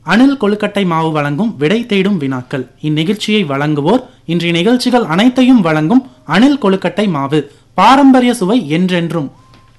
அணில் கொழுக்கட்டை மாவு வழங்கும் விடை தேடும் வினாக்கள் இந்நிகழ்ச்சியை வழங்குவோர் இன்றைய நிகழ்ச்சிகள் அனைத்தையும் வழங்கும் அணில் கொழுக்கட்டை மாவு பாரம்பரிய சுவை என்றென்றும்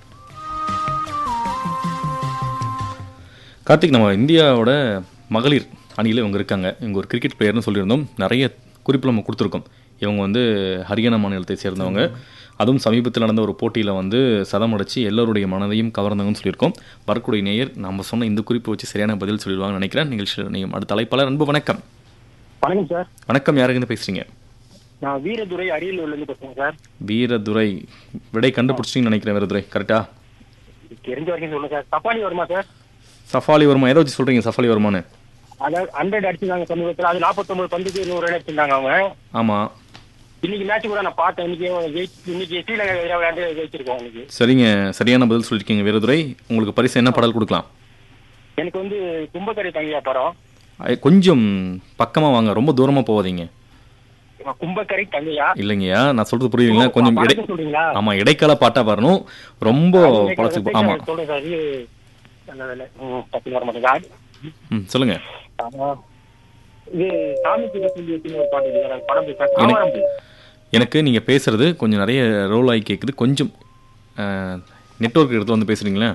கார்த்திக் நம்ம இந்தியாவோட மகளிர் அணியில் இவங்க இருக்காங்க இவங்க ஒரு கிரிக்கெட் பிளேயர்னு சொல்லியிருந்தோம் நிறைய குறிப்பு நம்ம கொடுத்துருக்கோம் இவங்க வந்து ஹரியானா மாநிலத்தை சேர்ந்தவங்க அதுவும் சமீபத்தில் நடந்த ஒரு போட்டியில் வந்து சதம் அடிச்சு எல்லோருடைய மனதையும் கவர்ந்தவங்கன்னு சொல்லியிருக்கோம் வரக்கூடிய நேயர் நம்ம சொன்ன இந்த குறிப்பை வச்சு சரியான பதில் சொல்லிடுவாங்கன்னு நினைக்கிறேன் நிகழ்ச்சியில் நீங்கள் அடுத்த அழைப்பாளர் அன்பு வணக்கம் வணக்கம் சார் வணக்கம் யாருக்குன்னு பேசுறீங்க நான் வீரதுரை அரியலூர்ல இருந்து பேசுறேன் சார் வீரதுரை விடை கண்டுபிடிச்சிங்கன்னு நினைக்கிறேன் வீரதுரை கரெக்டா தெரிஞ்ச வரைக்கும் சொல்லுங்க சார் தப்பாளி வருமா சார் சஃபாலி வருமா எதை வச்சு சொல்கிறீங்க சஃபாலி வருமானு அதாவது ஹண்ட்ரட் அடிச்சிருந்தாங்க சமீபத்தில் அது நாற்பத்தொன்பது பந்துக்கு நூறு ரன் அடிச்சிருந்தாங்க அவங்க ஆமாம் இன்னைக்கு மேட்ச் கூட நான் பார்த்தேன் இன்னைக்கு ஜெயிச்சு இன்னைக்கு ஸ்ரீலங்கா எதிராக விளையாண்டு ஜெயிச்சிருக்கோம் இன்னைக்கு சரிங்க சரியான பதில் சொல்லியிருக்கீங்க வீரதுரை உங்களுக்கு பரிசு என்ன பாடல் கொடுக்கலாம் எனக்கு வந்து கும்பக்கரை தங்கியா படம் ஐ- கொஞ்சம் பக்கமாக வாங்க ரொம்ப தூரமாக போகாதீங்க கும்பக்கரை தங்கையா இல்லைங்கய்யா நான் சொல்றது புரியுதுங்களா கொஞ்சம் இடை படத்தை சொல்றீங்களா ஆமா இடைக்கால பாட்டா வரணும் ரொம்ப பழசு ஆமா சொல்றேன் சார் இது நல்ல வேலை ம், டக்குனு வர மாட்டேங்குது ம் சொல்லுங்க ஆ, இது சாமி கிட்ட சொல்லி வச்சுன்னு ஒரு பாட்டு இருக்கு. படம் பேர் சார். தாமரம்பூ. எனக்கு நீங்க பேசுறது கொஞ்சம் நிறைய ரோல் ஆகி கேக்குது கொஞ்சம் நெட்வொர்க் இடத்துல வந்து பேசுறீங்களா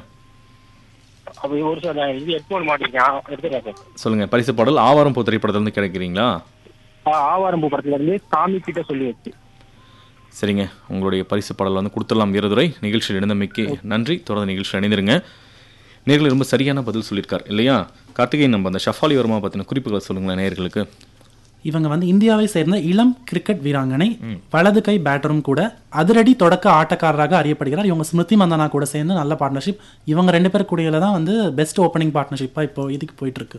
அப்படி ஒரு சார் நான் இது ஹெட்ஃபோன் மாட்டிருக்கேன் எடுத்துக்கிறேன் சார் சொல்லுங்க பரிசு பாடல் ஆவாரம் போ திரைப்படத்துல இருந்து கிடைக்கிறீங்களா ஆ, ஆவாரம்பூ படத்துல இருந்து சாமி கிட்ட சொல்லி வச்சு சரிங்க உங்களுடைய பரிசு பாடல் வந்து கொடுத்துடலாம் வீரதுரை நிகழ்ச்சியில் இணைந்தமைக்கு நன்றி தொடர்ந்து நிகழ்ச்சியில் இணைந்திருங்க நேரில் ரொம்ப சரியான பதில் சொல்லியிருக்கார் இல்லையா கார்த்திகேயன் நம்ம அந்த ஷஃபாலி வர்மா பத்தின குறிப்புகளை சொல்லுங்களேன் நேயர்களுக்கு இவங்க வந்து இந்தியாவை சேர்ந்த இளம் கிரிக்கெட் வீராங்கனை வலது கை பேட்டரும் கூட அதிரடி தொடக்க ஆட்டக்காரராக அறியப்படுகிறார் இவங்க ஸ்மிருதி மந்தனா கூட சேர்ந்து நல்ல பார்ட்னர்ஷிப் இவங்க ரெண்டு பேர் கூடியில தான் வந்து பெஸ்ட் ஓப்பனிங் பார்ட்னர்ஷிப்பாக இப்போ இதுக்கு போயிட்டு இருக்கு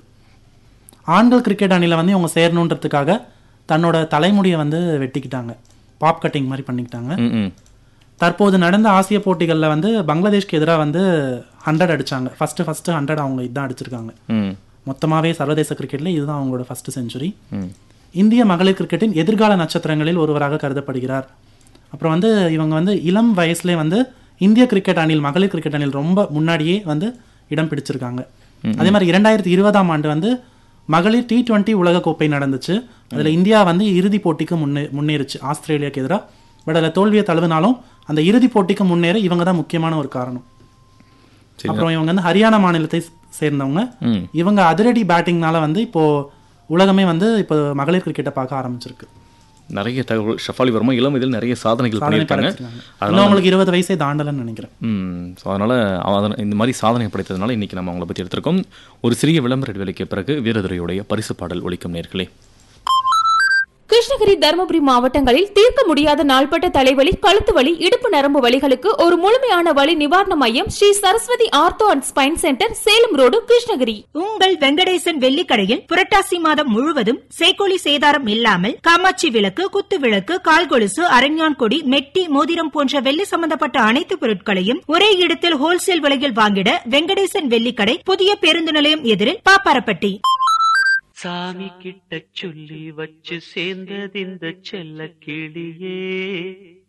ஆண்கள் கிரிக்கெட் அணியில் வந்து இவங்க சேரணுன்றதுக்காக தன்னோட தலைமுடியை வந்து வெட்டிக்கிட்டாங்க பாப் கட்டிங் மாதிரி பண்ணிக்கிட்டாங்க ம் ம் தற்போது நடந்த ஆசிய போட்டிகளில் வந்து பங்களாதேஷ்க்கு எதிராக வந்து ஹண்ட்ரட் அடிச்சாங்க ஃபர்ஸ்ட் ஃபர்ஸ்ட் ஹண்ட்ரட் அவங்க இதான் அடிச்சிருக்காங்க ம் மொத்தமாகவே சர்வதேச கிரிக்கெட்ல இதுதான் அவங்களோட ஃபர்ஸ்ட் செஞ்சுரி ம் இந்திய மகளிர் கிரிக்கெட்டின் எதிர்கால நட்சத்திரங்களில் ஒருவராக கருதப்படுகிறார் அப்புறம் வந்து இவங்க வந்து இளம் வயசுலேயே வந்து இந்திய கிரிக்கெட் அணியில் மகளிர் கிரிக்கெட் அணியில் ரொம்ப முன்னாடியே வந்து இடம் பிடிச்சிருக்காங்க அதே மாதிரி இரண்டாயிரத்தி இருபதாம் ஆண்டு வந்து மகளிர் டி டுவெண்ட்டி உலகக்கோப்பை நடந்துச்சு அதுல இந்தியா வந்து இறுதிப் போட்டிக்கு முன்னே முன்னேறுச்சு ஆஸ்திரேலியாக்கு எதிராக பட் அதில் தோல்வியை தழுவினாலும் அந்த இறுதிப் போட்டிக்கு முன்னேற இவங்க தான் முக்கியமான ஒரு காரணம் சரி அப்புறம் இவங்க வந்து ஹரியானா மாநிலத்தை சேர்ந்தவங்க ம் இவங்க அதிரடி பேட்டிங்னால வந்து இப்போ உலகமே வந்து இப்போ மகளிர் கிரிக்கெட்டை பார்க்க ஆரம்பிச்சிருக்கு நிறைய தகவல் ஷஃபாலி வர்மா இளம் இதில் நிறைய சாதனைகள் சாதனை பண்ணியிருக்காங்க படைச்சிருக்காங்க இன்னும் அவங்களுக்கு இருபது வயசே தாண்டலன்னு நினைக்கிறேன் ம் ஸோ அதனால் அதன இந்த மாதிரி சாதனை படைத்ததுனால இன்றைக்கி நம்ம அவங்கள பற்றி எடுத்திருக்கோம் ஒரு சிறிய விளம்பர இடைவெளிக்கு பிறகு வீரதுரையுடைய பரிசு பாடல் ஒலிக்கும் நேர்களே கிருஷ்ணகிரி தருமபுரி மாவட்டங்களில் தீர்க்க முடியாத நாள்பட்ட தலைவலி கழுத்து வலி இடுப்பு நரம்பு வலிகளுக்கு ஒரு முழுமையான வலி நிவாரண மையம் Sri Saraswathi ortho and spine centre Salem road Krishnagiri உங்கள் வெங்கடேசன் வெள்ளிக்கடையில் புரட்டாசி மாதம் முழுவதும் சேக்கோலி சேதாரம் இல்லாமல் காமாட்சி விளக்கு குத்து விளக்கு கால் கொலுசு அரஞ்ஞான் கொடி மெட்டி மோதிரம் போன்ற வெள்ளி சம்பந்தப்பட்ட அனைத்து பொருட்களையும் ஒரே இடத்தில் ஹோல்சேல் விலையில் வாங்கிட வெங்கடேசன் வெள்ளிக்கடை புதிய பேருந்து நிலையம் எதிரில் பாப்பாரப்பட்டி சாமி கிட்ட சொல்லி வச்சு சேர்ந்தது இந்த செல்ல கிளியே